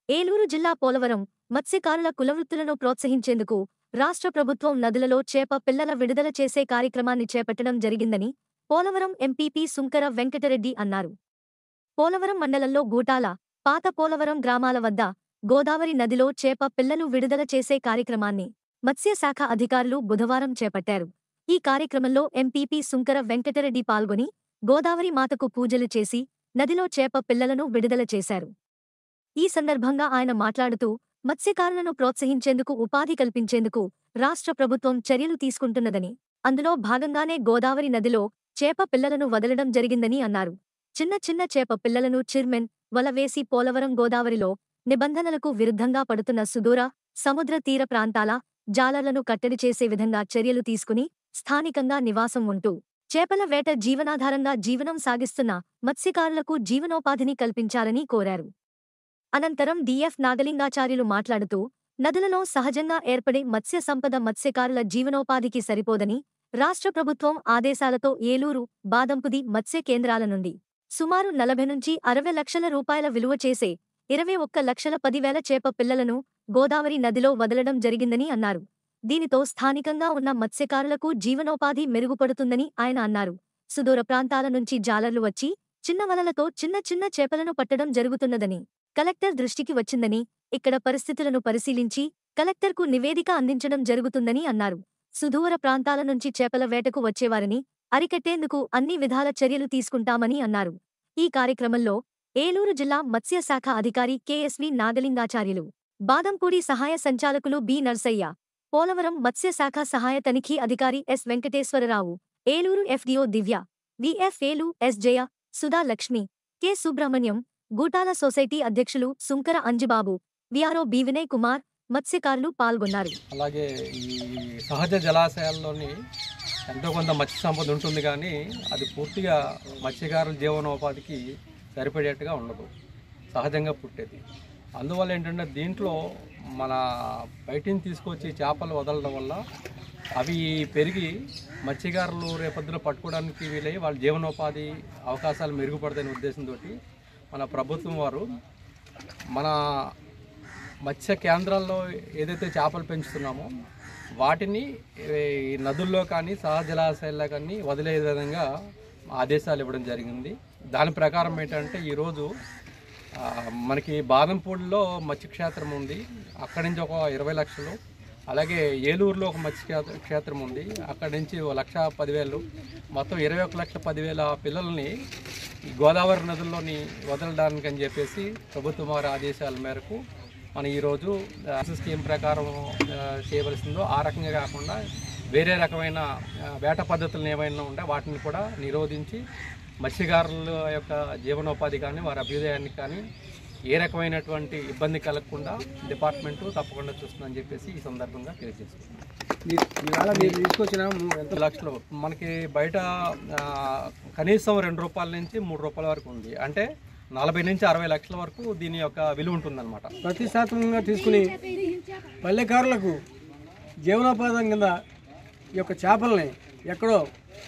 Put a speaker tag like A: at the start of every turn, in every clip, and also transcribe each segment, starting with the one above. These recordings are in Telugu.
A: ఏలూరు జిల్లా పోలవరం మత్స్యకారుల కులవృత్తులను ప్రోత్సహించేందుకు రాష్ట్ర ప్రభుత్వం నదులలో చేప పిల్లల విడుదల చేసే కార్యక్రమాన్ని చేపట్టడం జరిగిందని పోలవరం ఎంపీపీ సుంకర వెంకటరెడ్డి అన్నారు పోలవరం మండలంలో గూటాల పాత పోలవరం గ్రామాల వద్ద గోదావరి నదిలో చేప పిల్లలు విడుదల చేసే కార్యక్రమాన్ని మత్స్యశాఖ అధికారులు బుధవారం చేపట్టారు ఈ కార్యక్రమంలో ఎంపీపీ సుంకర వెంకటరెడ్డి పాల్గొని గోదావరి మాతకు పూజలు చేసి నదిలో చేప పిల్లలను విడుదల చేశారు ఈ సందర్భంగా ఆయన మాట్లాడుతూ మత్స్యకారులను ప్రోత్సహించేందుకు ఉపాధి కల్పించేందుకు రాష్ట్ర ప్రభుత్వం చర్యలు తీసుకుంటున్నదని అందులో భాగంగానే గోదావరి నదిలో చేప పిల్లలను వదలడం జరిగిందని అన్నారు చిన్న చిన్న చేప పిల్లలను చిర్మెన్ వల వేసి పోలవరం గోదావరిలో నిబంధనలకు విరుద్ధంగా పడుతున్న సుదూర సముద్ర తీర ప్రాంతాల జాలర్లను కట్టడి చేసే విధంగా చర్యలు తీసుకుని స్థానికంగా నివాసం ఉంటూ చేపల వేట జీవనాధారంగా జీవనం సాగిస్తున్న మత్స్యకారులకు జీవనోపాధిని కల్పించాలని కోరారు అనంతరం డిఎఫ్ నాగలింగాచార్యులు మాట్లాడుతూ నదులలో సహజంగా ఏర్పడే మత్స్య సంపద మత్స్యకారుల జీవనోపాధికి సరిపోదని రాష్ట్ర ప్రభుత్వం ఆదేశాలతో ఏలూరు బాదంపుది మత్స్య కేంద్రాల నుండి సుమారు నలభై నుంచి అరవై లక్షల రూపాయల విలువ చేసే ఇరవై ఒక్క లక్షల పదివేల చేప పిల్లలను గోదావరి నదిలో వదలడం జరిగిందని అన్నారు దీనితో స్థానికంగా ఉన్న మత్స్యకారులకు జీవనోపాధి మెరుగుపడుతుందని ఆయన అన్నారు సుదూర ప్రాంతాల నుంచి జాలర్లు వచ్చి చిన్న వలలతో చిన్న చిన్న చేపలను పట్టడం జరుగుతున్నదని కలెక్టర్ దృష్టికి వచ్చిందని ఇక్కడ పరిస్థితులను పరిశీలించి కలెక్టర్కు నివేదిక అందించడం జరుగుతుందని అన్నారు సుదూర ప్రాంతాల నుంచి చేపల వేటకు వచ్చేవారిని అరికట్టేందుకు అన్ని విధాల చర్యలు తీసుకుంటామని అన్నారు ఈ కార్యక్రమంలో ఏలూరు జిల్లా మత్స్యశాఖ అధికారి కెఎస్వి నాగలింగాచార్యులు బాదంపూడి సహాయ సంచాలకులు బి నర్సయ్య పోలవరం మత్స్యశాఖ సహాయ తనిఖీ అధికారి ఎస్ వెంకటేశ్వరరావు ఏలూరు ఎఫ్డిఓ దివ్య విఎఫ్ఏలు S Jaya Sudha Lakshmi K Subrahmanyam Gutala society అధ్యక్షులు సుంకర అంజిబాబు విఆర్ఓ బి వినయ్ కుమార్ మత్స్యకారులు పాల్గొన్నారు
B: అలాగే ఈ సహజ జలాశయాల్లోని ఎంతో కొంత మత్స్య సంపద ఉంటుంది కానీ అది పూర్తిగా మత్స్యకారుల జీవనోపాధికి సరిపడేట్టుగా ఉండదు సహజంగా పుట్టేది అందువల్ల ఏంటంటే దీంట్లో మన బయటిని తీసుకొచ్చి చేపలు వదలడం వల్ల అవి పెరిగి మత్స్యకారులు రేపొద్దున పట్టుకోవడానికి వీలై వాళ్ళ జీవనోపాధి అవకాశాలు మెరుగుపడతాయనే ఉద్దేశంతో మన ప్రభుత్వం వారు మన మత్స్య కేంద్రాల్లో ఏదైతే చేపలు పెంచుతున్నామో వాటిని ఈ నదుల్లో కానీ సహజ జలాశయాల్లో కానీ వదిలే విధంగా ఆదేశాలు ఇవ్వడం జరిగింది దాని ప్రకారం ఏంటంటే ఈరోజు ఆ, మనకి బాదంపూడిలో మత్స్య క్షేత్రం ఉంది అక్కడి నుంచి ఒక ఇరవై లక్షలు అలాగే ఏలూరులో ఒక మత్స్య క్షేత్ర- క్షేత్రం ఉంది అక్కడి నుంచి ఒక లక్ష పదివేలు మొత్తం ఇరవై ఒక లక్ష పదివేల పిల్లల్ని ఈ గోదావరి నదుల్లోని వదలడానికి అని చెప్పేసి ప్రభుత్వం వారి ఆదేశాల మేరకు మనం ఈరోజు ఆ, స్కీమ్ ప్రకారం ఆ, చేయవలసిందో ఆ రకంగా కాకుండా వేరే రకమైన ఆ, వేట పద్ధతులను ఏమైనా ఉంటే వాటిని కూడా నిరోధించి మత్స్యకారుల యొక్క జీవనోపాధి కానీ వారి అభ్యుదయానికి కానీ ఏ రకమైనటువంటి ఇబ్బంది కలగకుండా డిపార్ట్మెంటు తప్పకుండా చూస్తుందని చెప్పేసి ఈ సందర్భంగా తెలియజేస్తున్నాం
C: ఇవాళ మీరు తీసుకొచ్చిన ము- ఎంత
B: లక్షలు మనకి బయట ఆ, కనీసం రెండు రూపాయల నుంచి మూడు రూపాయల వరకు ఉంది అంటే నలభై నుంచి అరవై లక్షల వరకు దీని యొక్క విలువ ఉంటుందన్నమాట
C: ప్రతిష్టాత్మకంగా తీసుకుని పల్లెకారులకు జీవనోపాధం కింద ఈ యొక్క చేపల్ని ఎక్కడో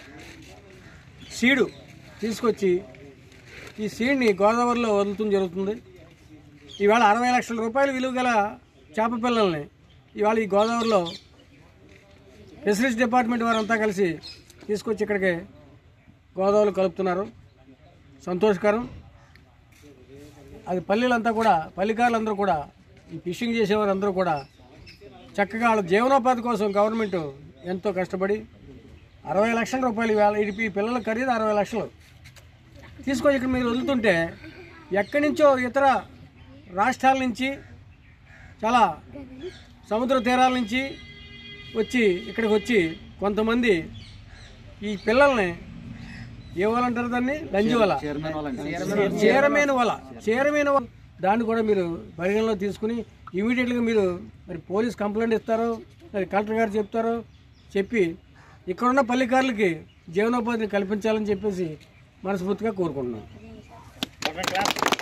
C: సీడు తీసుకొచ్చి ఈ సీడ్ని గోదావరిలో వదులుతుంది జరుగుతుంది ఇవాళ అరవై లక్షల రూపాయల విలువ గల చేప పిల్లల్ని ఇవాళ ఈ గోదావరిలో ఫిషరీస్ డిపార్ట్మెంట్ వారంతా కలిసి తీసుకొచ్చి ఇక్కడికి గోదావరిలో కలుపుతున్నారు సంతోషకరం అది పల్లెలంతా కూడా పల్లెకారులందరూ కూడా ఈ ఫిషింగ్ చేసేవారందరూ కూడా చక్కగా వాళ్ళ జీవనోపాధి కోసం గవర్నమెంట్ ఎంతో కష్టపడి అరవై లక్షల రూపాయలు ఇవాళ ఈ ఈ పిల్లల ఖరీదు అరవై లక్షలు తీసుకొని ఇక్కడ మీరు వదులుతుంటే ఎక్కడి నుంచో ఇతర రాష్ట్రాల నుంచి చాలా సముద్ర తీరాల నుంచి వచ్చి ఇక్కడికి వచ్చి కొంతమంది ఈ పిల్లల్ని ఏ వల అంటారు దాన్ని లంజి వల చీరమేను వల చీరమేను వల దాన్ని కూడా మీరు పరిగణలో తీసుకుని ఇమీడియట్గా మీరు మరి పోలీస్ కంప్లైంట్ ఇస్తారో మరి కలెక్టర్ గారు చెప్తారో చెప్పి ఇక్కడున్న పల్లెకారులకి జీవనోపాధిని కల్పించాలని చెప్పేసి మనస్ఫూర్తిగా కోరుకుంటున్నాం